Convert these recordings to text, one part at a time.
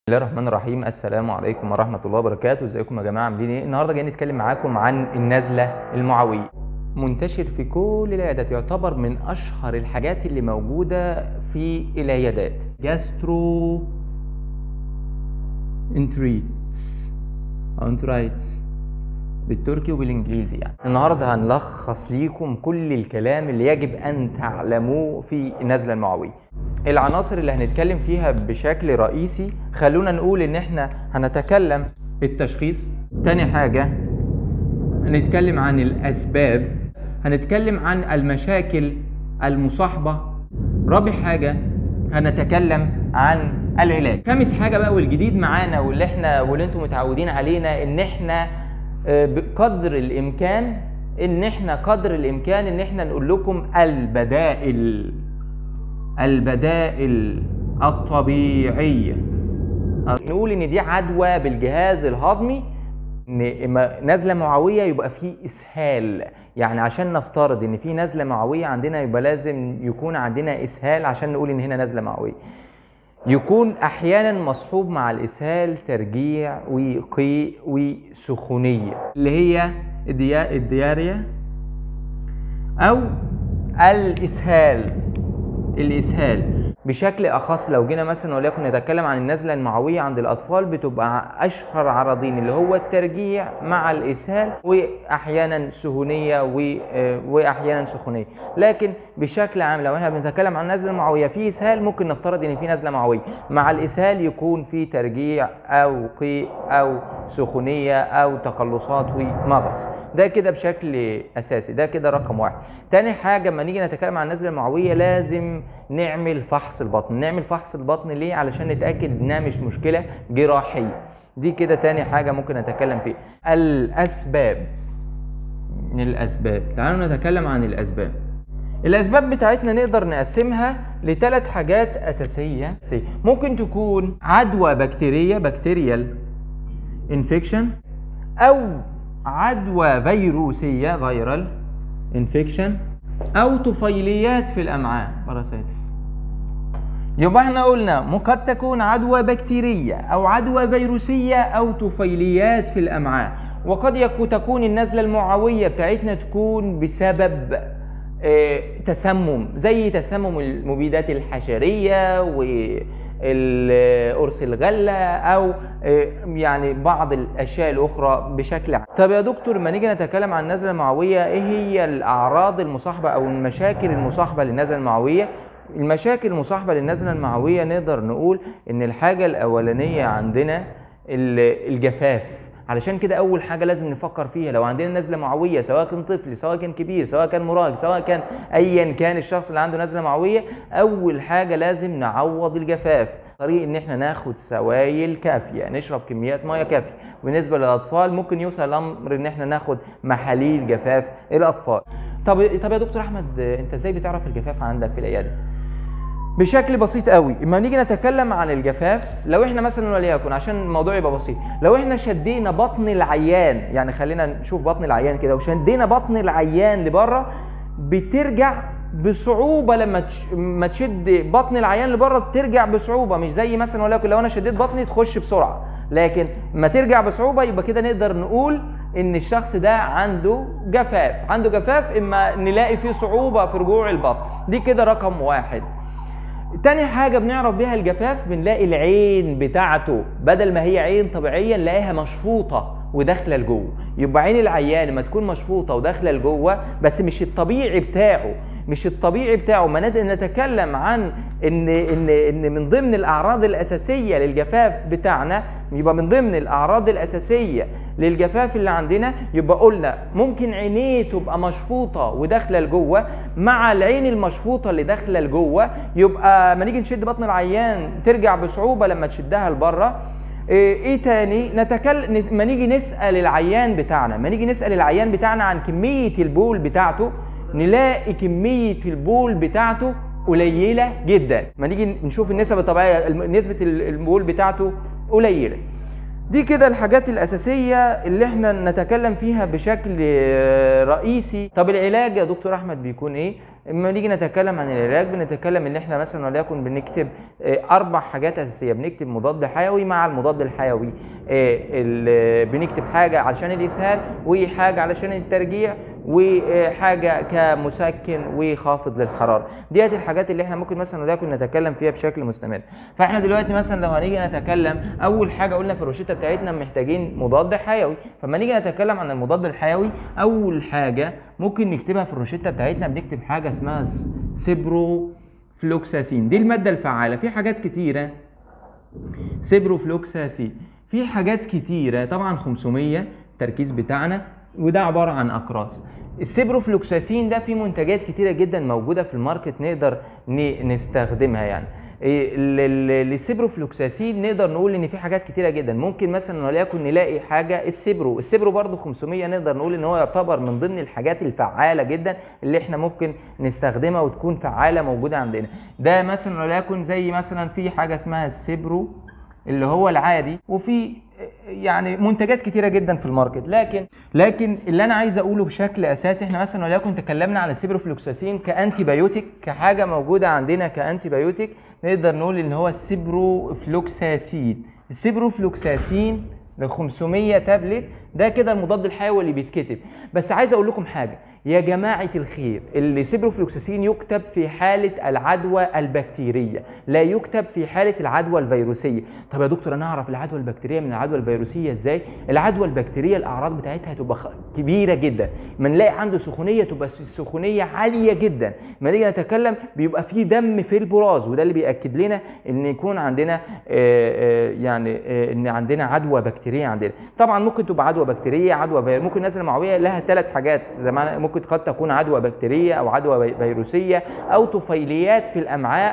الله الرحمن الرحيم السلام عليكم ورحمة الله وبركاته ازيكم يا جماعة عاملين ايه النهاردة جاي نتكلم معاكم عن النزلة المعوية منتشر في كل العيادات يعتبر من اشهر الحاجات اللي موجودة في العيادات جاسترو انتريتس او انترايتس بالتركي وبالانجليزي يعني النهارده هنلخص ليكم كل الكلام اللي يجب ان تعلموه في النزله المعويه العناصر اللي هنتكلم فيها بشكل رئيسي خلونا نقول ان احنا هنتكلم التشخيص تاني حاجه هنتكلم عن الاسباب هنتكلم عن المشاكل المصاحبه رابع حاجه هنتكلم عن العلاج خامس حاجه بقى والجديد معانا واللي احنا واللي انتم متعودين علينا ان احنا بقدر الامكان ان احنا قدر الامكان ان احنا نقول لكم البدائل البدائل الطبيعيه نقول ان دي عدوى بالجهاز الهضمي ان نزله معويه يبقى في اسهال يعني عشان نفترض ان في نزله معويه عندنا يبقى لازم يكون عندنا اسهال عشان نقول ان هنا نزله معويه يكون احيانا مصحوب مع الاسهال ترجيع وقيء وسخونيه اللي هي الديا الدياريا او الاسهال الاسهال بشكل اخص لو جينا مثلا وليكن نتكلم عن النزله المعويه عند الاطفال بتبقى اشهر عرضين اللي هو الترجيع مع الاسهال واحيانا سهونيه واحيانا سخونيه لكن بشكل عام لو احنا بنتكلم عن النزله المعويه في اسهال ممكن نفترض ان في نزله معويه مع الاسهال يكون في ترجيع او قيء او سخونيه او تقلصات ومغص ده كده بشكل اساسي ده كده رقم واحد تاني حاجه لما نيجي نتكلم عن النزله المعويه لازم نعمل فحص البطن نعمل فحص البطن ليه علشان نتاكد انها مش مشكله جراحيه دي كده تاني حاجه ممكن نتكلم فيها الاسباب الاسباب تعالوا نتكلم عن الاسباب الاسباب بتاعتنا نقدر نقسمها لثلاث حاجات اساسيه ممكن تكون عدوى بكتيريه بكتيريال انفكشن او عدوى فيروسيه فيرال انفكشن او طفيليات في الامعاء باراسيتس يبقى احنا قلنا قد تكون عدوى بكتيريه او عدوى فيروسيه او طفيليات في الامعاء وقد تكون النزله المعويه بتاعتنا تكون بسبب اه تسمم زي تسمم المبيدات الحشريه و قرص الغله او يعني بعض الاشياء الاخرى بشكل عام. طب يا دكتور ما نيجي نتكلم عن النزله المعويه ايه هي الاعراض المصاحبه او المشاكل المصاحبه للنزله المعويه؟ المشاكل المصاحبه للنزله المعويه نقدر نقول ان الحاجه الاولانيه عندنا الجفاف علشان كده اول حاجه لازم نفكر فيها لو عندنا نزله معويه سواء كان طفل سواء كان كبير سواء كان مراهق سواء كان ايا كان الشخص اللي عنده نزله معويه اول حاجه لازم نعوض الجفاف طريق ان احنا ناخد سوائل كافيه نشرب كميات ميه كافيه بالنسبه للاطفال ممكن يوصل الامر ان احنا ناخد محاليل جفاف الاطفال طب طب يا دكتور احمد انت ازاي بتعرف الجفاف عندك في العياده بشكل بسيط قوي اما نيجي نتكلم عن الجفاف لو احنا مثلا وليكن عشان الموضوع يبقى بسيط لو احنا شدينا بطن العيان يعني خلينا نشوف بطن العيان كده وشدينا بطن العيان لبره بترجع بصعوبه لما ما تشد بطن العيان لبره ترجع بصعوبه مش زي مثلا وليكن لو انا شديت بطني تخش بسرعه لكن ما ترجع بصعوبه يبقى كده نقدر نقول ان الشخص ده عنده جفاف عنده جفاف اما نلاقي فيه صعوبه في رجوع البطن دي كده رقم واحد تاني حاجة بنعرف بيها الجفاف بنلاقي العين بتاعته بدل ما هي عين طبيعية نلاقيها مشفوطة وداخلة لجوه يبقى عين العيان لما تكون مشفوطة وداخلة لجوه بس مش الطبيعي بتاعه مش الطبيعي بتاعه ما نتكلم عن ان ان ان من ضمن الاعراض الاساسيه للجفاف بتاعنا يبقى من ضمن الاعراض الاساسيه للجفاف اللي عندنا يبقى قلنا ممكن عينيه تبقى مشفوطه وداخله لجوه مع العين المشفوطه اللي داخله لجوه يبقى ما نيجي نشد بطن العيان ترجع بصعوبه لما تشدها لبره ايه تاني نتكلم ما نيجي نسال العيان بتاعنا ما نيجي نسال العيان بتاعنا عن كميه البول بتاعته نلاقي كميه البول بتاعته قليله جدا ما نيجي نشوف النسب الطبيعيه نسبه البول بتاعته قليله دي كده الحاجات الأساسية اللي احنا نتكلم فيها بشكل رئيسي طب العلاج يا دكتور أحمد بيكون إيه؟ لما نيجي نتكلم عن العلاج بنتكلم ان احنا مثلا وليكن بنكتب آه، اربع حاجات اساسيه بنكتب مضاد حيوي مع المضاد الحيوي آه، ال- بنكتب حاجه علشان الاسهال وحاجه علشان الترجيع وحاجه كمسكن وخافض للحراره ديت الحاجات اللي احنا ممكن مثلا وليكن نتكلم فيها بشكل مستمر فاحنا دلوقتي مثلا لو هنيجي نتكلم اول حاجه قلنا في الروشته بتاعتنا محتاجين مضاد حيوي فما نيجي نتكلم عن المضاد الحيوي اول حاجه ممكن نكتبها في الروشته بتاعتنا بنكتب حاجه اسمها سيبرو فلوكساسين دي الماده الفعاله في حاجات كتيره سيبروفلوكساسين في حاجات كتيرة طبعا 500 التركيز بتاعنا وده عبارة عن أقراص السيبروفلوكساسين ده في منتجات كتيرة جدا موجودة في الماركت نقدر ن- نستخدمها يعني إيه، ال- ال- السيبروفلوكساسين نقدر نقول ان في حاجات كتيره جدا ممكن مثلا وليكن نلاقي حاجه السيبرو السيبرو برضو 500 نقدر نقول ان هو يعتبر من ضمن الحاجات الفعاله جدا اللي احنا ممكن نستخدمها وتكون فعاله موجوده عندنا ده مثلا وليكن زي مثلا في حاجه اسمها السيبرو اللي هو العادي وفي يعني منتجات كتيره جدا في الماركت لكن لكن اللي انا عايز اقوله بشكل اساسي احنا مثلا وليكن تكلمنا على السيبروفلوكساسين كانتي بايوتيك كحاجه موجوده عندنا كانتي بايوتيك نقدر نقول ان هو السيبروفلوكساسين السيبروفلوكساسين ل 500 تابلت ده كده المضاد الحيوي اللي بيتكتب بس عايز اقول لكم حاجه يا جماعه الخير السيبروفلوكساسين يكتب في حاله العدوى البكتيريه لا يكتب في حاله العدوى الفيروسيه طب يا دكتور انا اعرف العدوى البكتيريه من العدوى الفيروسيه ازاي العدوى البكتيريه الاعراض بتاعتها تبقى خ- كبيره جدا ما نلاقي عنده سخونيه تبقى السخونيه عاليه جدا ما نيجي نتكلم بيبقى في دم في البراز وده اللي بياكد لنا ان يكون عندنا آه، آه، يعني آه، ان عندنا عدوى بكتيريه عندنا طبعا ممكن تبقى عدوى بكتيريه عدوى فيروس ممكن الناس المعويه لها ثلاث حاجات زي ما ممكن قد تكون عدوى بكتيريه او عدوى في- فيروسيه او طفيليات في الامعاء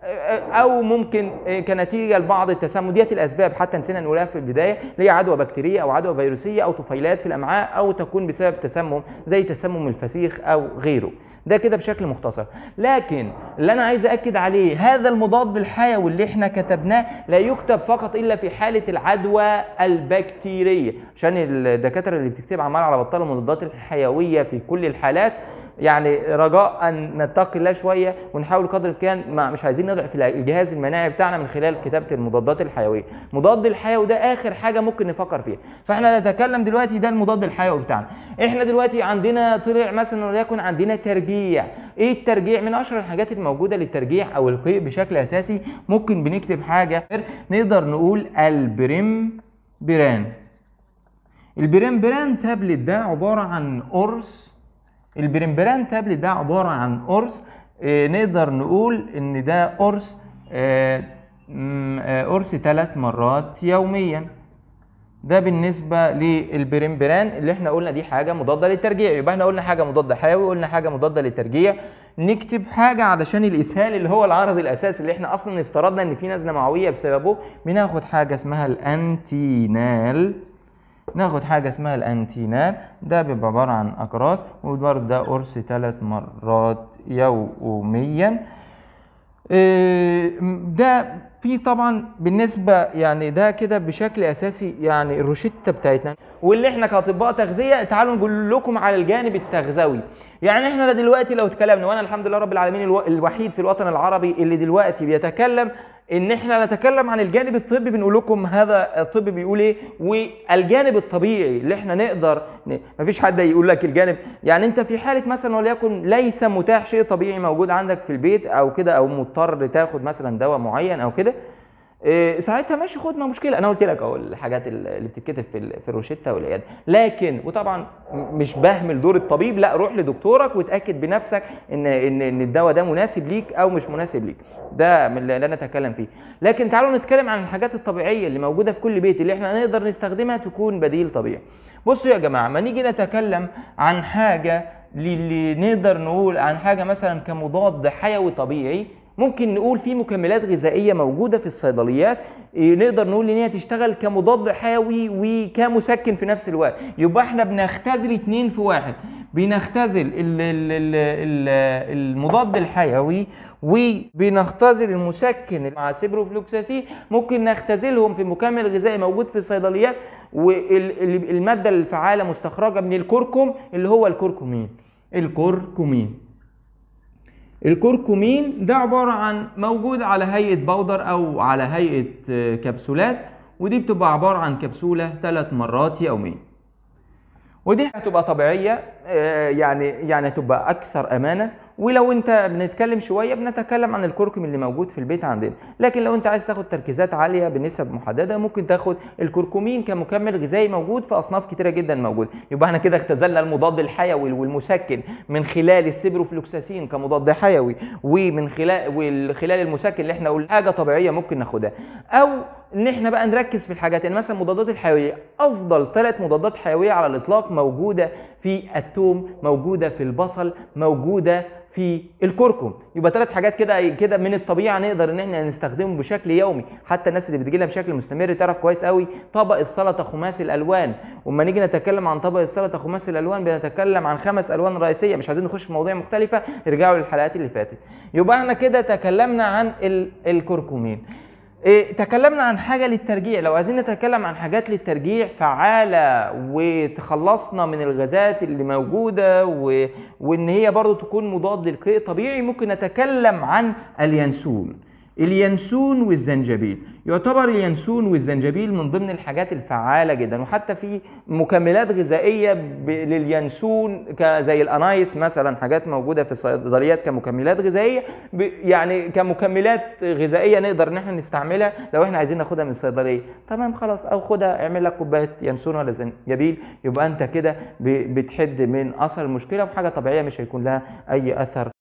او ممكن كنتيجه لبعض التسمم ديت الاسباب حتى نسينا نقولها في البدايه اللي هي عدوى بكتيريه او عدوى فيروسيه او طفيلات في الامعاء او تكون بسبب تسمم زي تسمم الفسيخ او غيره ده كده بشكل مختصر لكن اللي انا عايز اكد عليه هذا المضاد الحيوي اللي احنا كتبناه لا يكتب فقط الا في حاله العدوى البكتيريه عشان الدكاتره اللي بتكتب عمال على بطال المضادات الحيويه في كل الحالات يعني رجاء ان نتقي الله شويه ونحاول قدر الامكان ما مش عايزين نضعف الجهاز المناعي بتاعنا من خلال كتابه المضادات الحيويه مضاد الحيوي ده اخر حاجه ممكن نفكر فيها فاحنا نتكلم دلوقتي ده المضاد الحيوي بتاعنا احنا دلوقتي عندنا طلع مثلا وليكن عندنا ترجيع ايه الترجيع من اشهر الحاجات الموجوده للترجيع او القيء بشكل اساسي ممكن بنكتب حاجه نقدر نقول البريم بران البريمبران تابلت ده عباره عن قرص البريمبران تابلت ده عباره عن قرص آه، نقدر نقول ان ده قرص آه، م- آه، قرص ثلاث مرات يوميا ده بالنسبه للبريمبران اللي احنا قلنا دي حاجه مضاده للترجيع يبقى احنا قلنا حاجه مضاده حيوي قلنا حاجه مضاده للترجيع نكتب حاجه علشان الاسهال اللي هو العرض الاساسي اللي احنا اصلا افترضنا ان في نزله معويه بسببه بناخد حاجه اسمها الانتينال ناخد حاجه اسمها الانتينال ده بيبقى عباره عن اقراص وبرده ده قرص ثلاث مرات يوميا إيه، ده في طبعا بالنسبه يعني ده كده بشكل اساسي يعني الروشته بتاعتنا واللي احنا كاطباء تغذيه تعالوا نقول لكم على الجانب التغذوي يعني احنا دلوقتي لو اتكلمنا وانا الحمد لله رب العالمين الو- الوحيد في الوطن العربي اللي دلوقتي بيتكلم ان احنا نتكلم عن الجانب الطبي بنقول لكم هذا الطب بيقول ايه والجانب الطبيعي اللي احنا نقدر ن... مفيش حد يقول لك الجانب يعني انت في حاله مثلا وليكن ليس متاح شيء طبيعي موجود عندك في البيت او كده او مضطر تاخد مثلا دواء معين او كده إيه، ساعتها ماشي خد ما مشكله انا قلت لك اهو الحاجات اللي بتتكتب في ال- في الروشته والعياده لكن وطبعا م- مش بهمل دور الطبيب لا روح لدكتورك وتاكد بنفسك ان ان ان الدواء ده مناسب ليك او مش مناسب ليك ده من اللي انا اتكلم فيه لكن تعالوا نتكلم عن الحاجات الطبيعيه اللي موجوده في كل بيت اللي احنا نقدر نستخدمها تكون بديل طبيعي بصوا يا جماعه ما نيجي نتكلم عن حاجه اللي نقدر نقول عن حاجه مثلا كمضاد حيوي طبيعي ممكن نقول في مكملات غذائيه موجوده في الصيدليات إيه، نقدر نقول ان هي تشتغل كمضاد حيوي وكمسكن في نفس الوقت يبقى احنا بنختزل اتنين في واحد بنختزل ال- ال- ال- ال- المضاد الحيوي وبنختزل المسكن مع سيبروفلوكساسين ممكن نختزلهم في مكمل غذائي موجود في الصيدليات والماده الفعاله مستخرجه من الكركم اللي هو الكركمين الكركمين الكركمين ده عبارة عن موجود على هيئة بودر أو على هيئة آه، كبسولات ودي بتبقى عبارة عن كبسولة ثلاث مرات يوميا ودي هتبقى طبيعية آه، يعني يعني هتبقى أكثر أمانة ولو أنت بنتكلم شوية بنتكلم عن الكركم اللي موجود في البيت عندنا لكن لو أنت عايز تاخد تركيزات عالية بنسب محددة ممكن تاخد الكركمين كمكمل غذائي موجود في أصناف كتيرة جدا موجود يبقى احنا كده اختزلنا المضاد الحيوي والمسكن من خلال السيبروفلوكساسين كمضاد حيوي ومن خلال وخلال المسكن اللي احنا قلنا حاجة طبيعية ممكن ناخدها أو ان احنا بقى نركز في الحاجات يعني مثلا المضادات الحيويه افضل ثلاث مضادات حيويه على الاطلاق موجوده في الثوم موجوده في البصل موجوده في الكركم يبقى ثلاث حاجات كده كده من الطبيعه نقدر ان احنا نستخدمهم بشكل يومي حتى الناس اللي بتجي لنا بشكل مستمر تعرف كويس قوي طبق السلطه خماسي الالوان وما نيجي نتكلم عن طبق السلطه خماسي الالوان بنتكلم عن خمس الوان رئيسيه مش عايزين نخش في مواضيع مختلفه ارجعوا للحلقات اللي فاتت يبقى احنا كده تكلمنا عن ال- الكركمين إيه، تكلمنا عن حاجة للترجيع لو عايزين نتكلم عن حاجات للترجيع فعالة وتخلصنا من الغازات اللي موجودة و... وإن هي برضو تكون مضاد للقيء طبيعي ممكن نتكلم عن اليانسون اليانسون والزنجبيل يعتبر اليانسون والزنجبيل من ضمن الحاجات الفعالة جدا وحتى في مكملات غذائية ب... لليانسون ك- زي الانايس مثلا حاجات موجودة في الصيدليات كمكملات غذائية ب... يعني كمكملات غذائية نقدر ان احنا نستعملها لو احنا عايزين ناخدها من الصيدلية تمام خلاص او خدها اعمل لك كوباية يانسون ولا زنجبيل يبقى انت كده ب... بتحد من اثر المشكلة وحاجة طبيعية مش هيكون لها اي اثر